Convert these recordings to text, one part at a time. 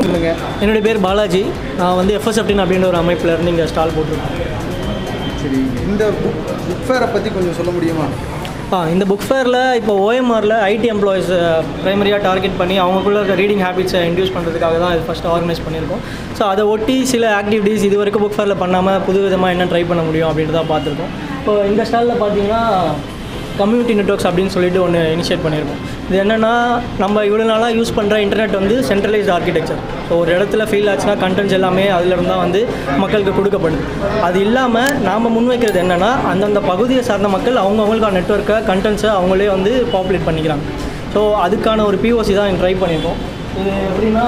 சொல்லுங்கள் என்னுடைய பேர் பாலாஜி நான் வந்து எஃப்எஸ்எஃப்டின் அப்படின்ற ஒரு அமைப்பில் இருந்து இங்கே ஸ்டால் போட்டிருக்கோம் சரி இந்த புக் புக் ஃபேரை பற்றி கொஞ்சம் சொல்ல முடியுமா ஆ இந்த புக் ஃபேரில் இப்போ ஓஎம்ஆரில் ஐடி எம்ப்ளாயிஸ் ப்ரைமரியாக டார்கெட் பண்ணி அவங்களுக்குள்ள இருக்க ரீடிங் ஹேபிட்ஸை இன்டியூஸ் பண்ணுறதுக்காக தான் இது ஃபஸ்ட்டு ஆர்கனைஸ் பண்ணியிருக்கோம் ஸோ அதை ஒட்டி சில ஆக்டிவிட்டீஸ் இது வரைக்கும் புக் ஃபேரில் பண்ணாமல் புது விதமாக என்ன ட்ரை பண்ண முடியும் அப்படின்ட்டு தான் பார்த்துருக்கோம் இப்போ இந்த ஸ்டாலில் பார்த்தீங்கன்னா கம்யூனிட்டி நெட்ஒர்க்ஸ் அப்படின்னு சொல்லிட்டு ஒன்று இனிஷியேட் பண்ணியிருக்கோம் இது என்னென்னா நம்ம இவ்வளோ நாளாக யூஸ் பண்ணுற இன்டர்நெட் வந்து சென்ட்ரலைஸ்ட் ஆர்கிடெக்சர் ஸோ ஒரு இடத்துல ஃபெயில் ஆச்சுன்னா கண்டென்ட்ஸ் எல்லாமே அதிலிருந்து தான் வந்து மக்களுக்கு கொடுக்கப்படுது அது இல்லாமல் நாம் முன்வைக்கிறது என்னென்னா அந்தந்த பகுதியை சார்ந்த மக்கள் அவங்கவுங்களுக்கான நெட்ஒர்க்கை கண்டென்ட்ஸை அவங்களே வந்து பாப்புலேட் பண்ணிக்கிறாங்க ஸோ அதுக்கான ஒரு பிஓசி தான் ட்ரை பண்ணியிருக்கோம் இது எப்படின்னா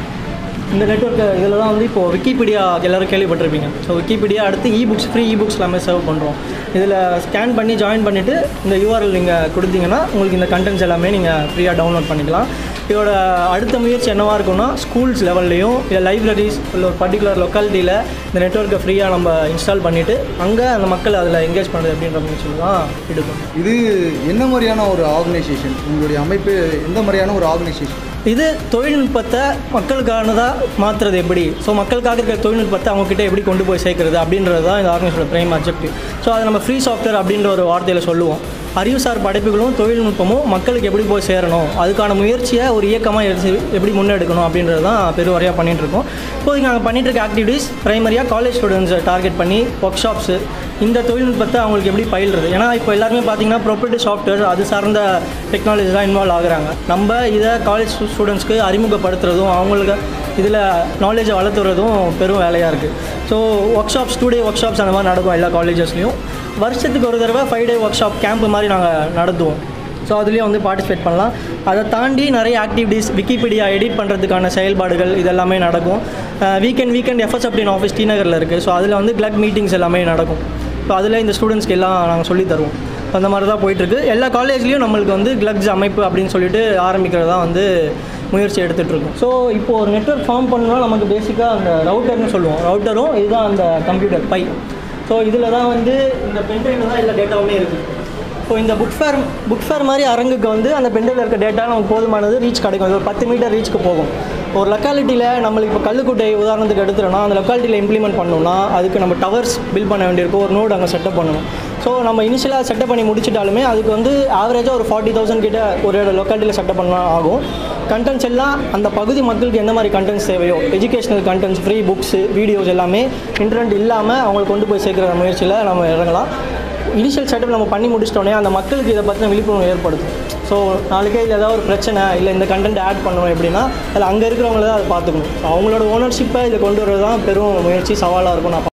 இந்த நெட்ஒர்க்கு இதில் தான் வந்து இப்போது விக்கிபீடியா எல்லோரும் கேள்விப்பட்டிருப்பீங்க ஸோ விக்கிபீடியா அடுத்து e books free e books எல்லாமே சர்வ் பண்ணுறோம் இதில் ஸ்கேன் பண்ணி ஜாயின் பண்ணிவிட்டு இந்த யூஆர்எல் நீங்கள் கொடுத்தீங்கன்னா உங்களுக்கு இந்த கண்டென்ட்ஸ் எல்லாமே நீங்கள் ஃப்ரீயாக டவுன்லோட் பண்ணிக்கலாம் இதோட அடுத்த முயற்சி என்னவாக இருக்கும்னா ஸ்கூல்ஸ் லெவல்லையும் இல்லை லைப்ரரிஸ் இல்லை ஒரு பர்டிகுலர் லொக்காலிட்டியில் இந்த நெட்ஒர்க்கை ஃப்ரீயாக நம்ம இன்ஸ்டால் பண்ணிவிட்டு அங்கே அந்த மக்கள் அதில் என்கேஜ் பண்ணுறது அப்படின்ற முயற்சியில் தான் எடுக்கும் இது என்ன மாதிரியான ஒரு ஆர்கனைசேஷன் உங்களுடைய அமைப்பு எந்த மாதிரியான ஒரு ஆர்கனைசேஷன் இது தொழில்நுட்பத்தை மக்களுக்கானதாக மாற்றுறது எப்படி ஸோ மக்களுக்காக இருக்கிற தொழில்நுட்பத்தை அவங்கக்கிட்ட எப்படி கொண்டு போய் சேர்க்கறது அப்படின்றது தான் இந்த ஆர்கனைசேஷனோட பிரைம் அப்ஜெக்டிவ் ஸோ அதை நம்ம ஃப்ரீ சாஃப்ட்வேர் அப்படின்ற ஒரு வார்த்தையில் சொல்லுவோம் அறிவுசார் படைப்புகளும் தொழில்நுட்பமும் மக்களுக்கு எப்படி போய் சேரணும் அதுக்கான முயற்சியை ஒரு இயக்கமாக எடுத்து எப்படி முன்னெடுக்கணும் அப்படின்றது தான் பெருவாரியாக பண்ணிகிட்டு இருக்கோம் இப்போதைக்கு நாங்கள் பண்ணிட்டு இருக்க ஆக்டிவிட்டீஸ் பிரைமரியாக காலேஜ் ஸ்டூடெண்ட்ஸை டார்கெட் பண்ணி ஒர்க் ஷாப்ஸு இந்த தொழில்நுட்பத்தை அவங்களுக்கு எப்படி பயில்றது ஏன்னா இப்போ எல்லாருமே பார்த்தீங்கன்னா ப்ரொப்பரேட்டிவ் சாஃப்ட்வேர் அது சார்ந்த டெக்னாலஜி தான் இன்வால்வ் ஆகுறாங்க நம்ம இதை காலேஜ் ஸ்டூடெண்ட்ஸ்க்கு அறிமுகப்படுத்துறதும் அவங்களுக்கு இதில் நாலேஜை வளர்த்துறதும் பெரும் வேலையாக இருக்குது so workshops two day workshops அந்த மாதிரி நடக்கும் எல்லா காலேஜஸ்லையும் வருஷத்துக்கு ஒரு தடவை five day workshop camp மாதிரி நாங்கள் நடத்துவோம் ஸோ அதுலேயும் வந்து பார்ட்டிசிபேட் பண்ணலாம் அதை தாண்டி நிறைய ஆக்டிவிட்டீஸ் விக்கிபீடியா எடிட் பண்ணுறதுக்கான செயல்பாடுகள் இதெல்லாமே நடக்கும் வீக்கெண்ட் வீக்கெண்ட் எஃப்எஸ் அப்படின்னு ஆஃபீஸ் டி நகரில் இருக்குது ஸோ அதில் வந்து கிளக் மீட்டிங்ஸ் எல்லாமே நடக்கும் ஸோ அதில் இந்த ஸ்டூடெண்ட்ஸ்க்கு எல்லாம் நாங்கள் சொல்லித் தருவோம் அந்த மாதிரி தான் போயிட்டுருக்கு எல்லா காலேஜ்லேயும் நம்மளுக்கு வந்து கிளக்ஸ் அமைப்பு அப்படின்னு சொல்லிட்டு ஆரம்பிக்கிறது தான் வந்து முயற்சி எடுத்துகிட்டு இருக்கோம் ஸோ இப்போ ஒரு நெட்ஒர்க் ஃபார்ம் பண்ணணும்னா நமக்கு பேசிக்காக அந்த ரவுட்டர்னு சொல்லுவோம் ரவுட்டரும் இதுதான் அந்த கம்ப்யூட்டர் பை ஸோ இதில் தான் வந்து இந்த பென்ட்ரைவில் தான் எல்லா டேட்டாவுமே இருக்குது ஸோ இந்த புக் ஃபேர் புக் ஃபேர் மாதிரி அரங்குக்கு வந்து அந்த பெண்டில் இருக்க டேட்டா நமக்கு போதுமானது ரீச் கிடைக்கும் இது ஒரு பத்து மீட்டர் ரீச்சுக்கு போகும் ஒரு லொக்காலிட்டியில் நம்மளுக்கு இப்போ கல்லுக்குட்டை உதாரணத்துக்கு எடுத்துட்டோம்னா அந்த லொக்காலிட்டியில் இம்ப்ளிமெண்ட் பண்ணணும்னா அதுக்கு நம்ம டவர்ஸ் பில்ட் பண்ண வேண்டியிருக்கும் ஒரு நோடு அங்கே செட்டப் பண்ணணும் ஸோ நம்ம இனிஷியலாக செட்டப் பண்ணி முடிச்சிட்டாலுமே அதுக்கு வந்து ஆவரேஜாக ஒரு ஃபார்ட்டி தௌசண்ட் கிட்ட ஒரு லொக்காலிட்டியில் செட்டப் பண்ணால் ஆகும் கண்டென்ட்ஸ் எல்லாம் அந்த பகுதி மக்களுக்கு எந்த மாதிரி கண்டென்ட்ஸ் தேவையோ educational contents free books videos எல்லாமே இன்டர்நெட் இல்லாமல் அவங்களுக்கு கொண்டு போய் சேர்க்குற முயற்சியில் நம்ம இறங்கலாம் இனிஷியல் செட்டப் நம்ம பண்ணி முடிச்சிட்டோன்னே அந்த மக்களுக்கு இதை பற்றின விழிப்புணர்வு ஏற்படுத்தும் ஸோ நாளைக்கே இதில் ஏதாவது ஒரு பிரச்சனை இல்லை இந்த கண்டென்ட் ஆட் பண்ணணும் எப்படின்னா அதில் அங்கே இருக்கிறவங்கள தான் அதை பார்த்துக்கணும் ஸோ அவங்களோட ஓனர்ஷிப்பை இதை கொண்டு வரது தான் பெரும் முயற்சி சவாலாக இருக்கும் நான்